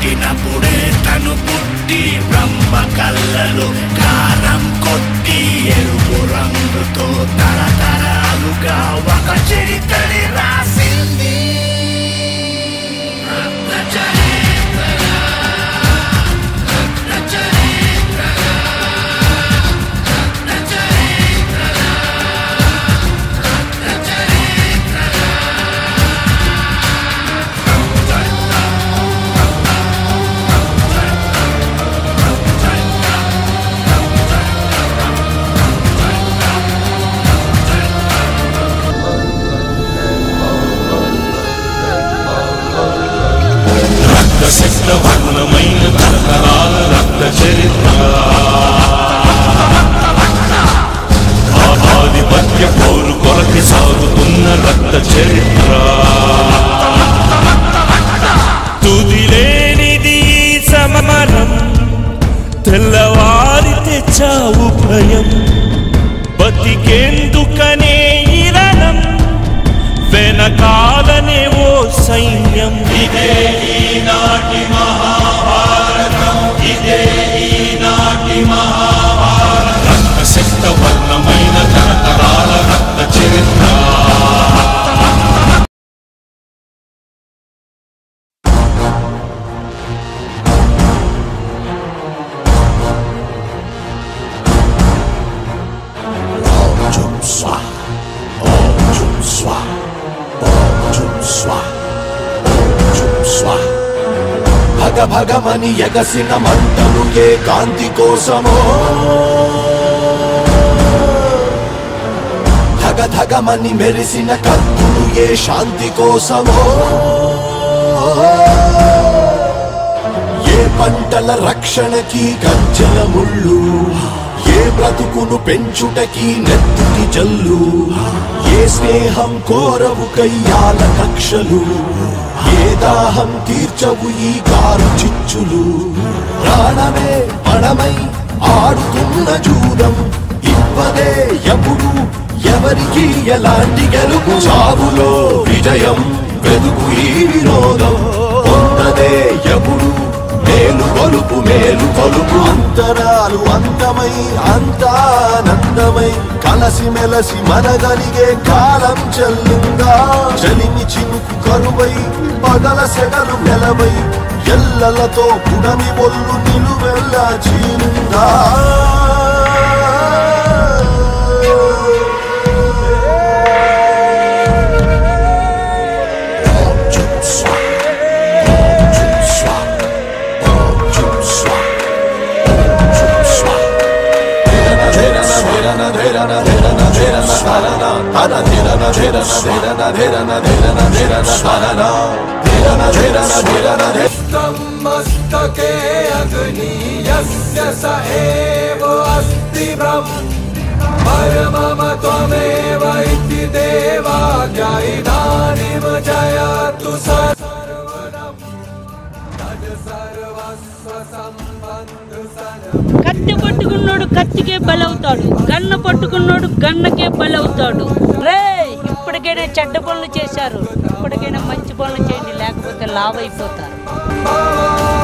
పుట్టినప్పుడే తను పుట్టి బ్రహ్మ కళ్ళలు కారం కొట్టి ఎరుపు రంగుతో తరతరాలుగా ఒక చరిత్రని రాసింది రత్న చరిత్రగా, రత్న చరిత్రగా, రత్న చరిత్రగా, రత్న చరిత్రగా. రక్తశక్త వర్ణమైన తరతరాల రక్త చరిత్ర ఆధిపత్య పౌరు కొరకి సాగుతున్న రక్త చరిత్ర తుదిలేనిది ఈ సమరం తెల్లవారితే చావు భయం బతికేందుకనే ఇరణం వెనకాలనే ఓ సైన్యం ఇదే ఈనాటి మహాభారతం ఇదే ఈనాటి మహాభారతం రక్తశక్త వర్ణమైన తరతరాల రక్త చరిత్ర భగ భగమని ఎగసిన మంటలు ఏ కాంతి కోసమో ధగ ధగమని మెరిసిన కత్తులు ఏ శాంతి కోసమో ఏ పంటల రక్షణకి గంజల ముళ్ళు ఏ బ్రతుకును పెంచుటకి నెత్తుకి జల్లు ఏ స్నేహం కోరవు కయ్యాల కక్షలు ఏ దాహం తీర్చవు ఈ కారు చిచ్చులు ప్రాణమే పణమై ఆడుతున్న జూదం ఇవ్వదే ఎప్పుడు ఎవరికి ఎలాంటి గెలుపు చావులో విజయం వెతుకు ఈ వినోదం పొందదే ఎప్పుడు మేలు కొలుపు మేలు కొలుపు అంతరాలు అంతమై అంతానందమై కలసి మెలసి మనగలిగే కాలం చెల్లిందా చలిమి చినుకు కరువై పగల సెగలు నెలవై ఎల్లలతో పుడమి ఒళ్ళు నిలువెల్ల చీలిందా मस्तके अग्नीयस्य स एव अस्ति ब्रह्म परमम त्वमेव इति देवाज्ञा इदानीं जयतु स सर्वदम् तद् सर्वस्व सम्बन्ध सन కత్తి పట్టుకున్నోడు కత్తికే బలవుతాడు గన్న పట్టుకున్నోడు గన్నకే బలవుతాడు రే ఇప్పటికైనా చెడ్డ పనులు చేశారు ఇప్పటికైనా మంచి పనులు చేయండి లేకపోతే లావ్ అయిపోతారు भव